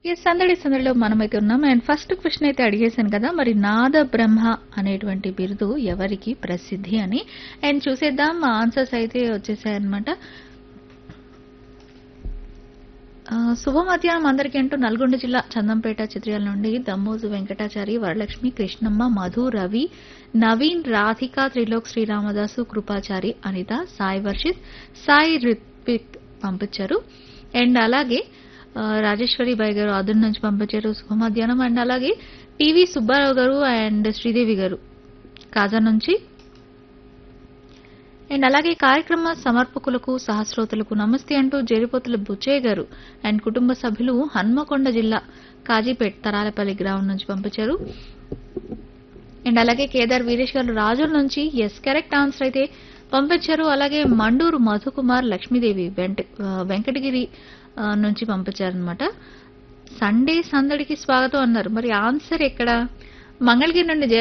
ఈ సందడి సందడిలో మనమైతే ఉన్నాం అండ్ ఫస్ట్ క్వశ్చన్ అయితే అడిగేశాను కదా మరి నాద బ్రహ్మ అనేటువంటి బిరుదు ఎవరికి ప్రసిద్ధి అని అండ్ చూసేద్దాం ఆన్సర్స్ అయితే వచ్చేసాయన్నమాట ఆ, శుభ మధ్యాహ్నం అందరికీ అంటూ నల్గొండ జిల్లా చందంపేట చిత్రాల నుండి దమ్మోజు వెంకటాచారి వరలక్ష్మి కృష్ణమ్మ మధు రవి నవీన్ రాధిక త్రిలోక్ శ్రీరామదాసు కృపాచారి అనిత సాయి వర్షిత్ సాయి రిత్విక్ పంపించారు అండ్ అలాగే ఆ, రాజేశ్వరి బాయ్ గారు ఆదుర్ నుంచి పంపించారు శుభ మధ్యాహ్నం అండ్ అలాగే పివి సుబ్బారావు గారు అండ్ శ్రీదేవి గారు కాజా నుంచి అండ్ అలాగే కార్యక్రమ సమర్పకులకు సహస్రోతులకు నమస్తే అంటూ జేరిపోతుల బుచ్చయ్య గారు అండ్ కుటుంబ సభ్యులు హన్మకొండ జిల్లా కాజీపేట్ తరాలపల్లి గ్రామం నుంచి పంపించారు అండ్ అలాగే కేదార్ వీరేష్ గారు రాజుల నుంచి ఎస్ కరెక్ట్ ఆన్సర్ అయితే పంపించారు అలాగే మండూరు మధుకుమార్ లక్ష్మీదేవి వెంట ఆ, వెంకటగిరి ఆ, నుంచి పంపించారనమాట సండే సందడికి స్వాగతం అన్నారు మరి ఆన్సర్ ఎక్కడ మంగళగిరి నుండి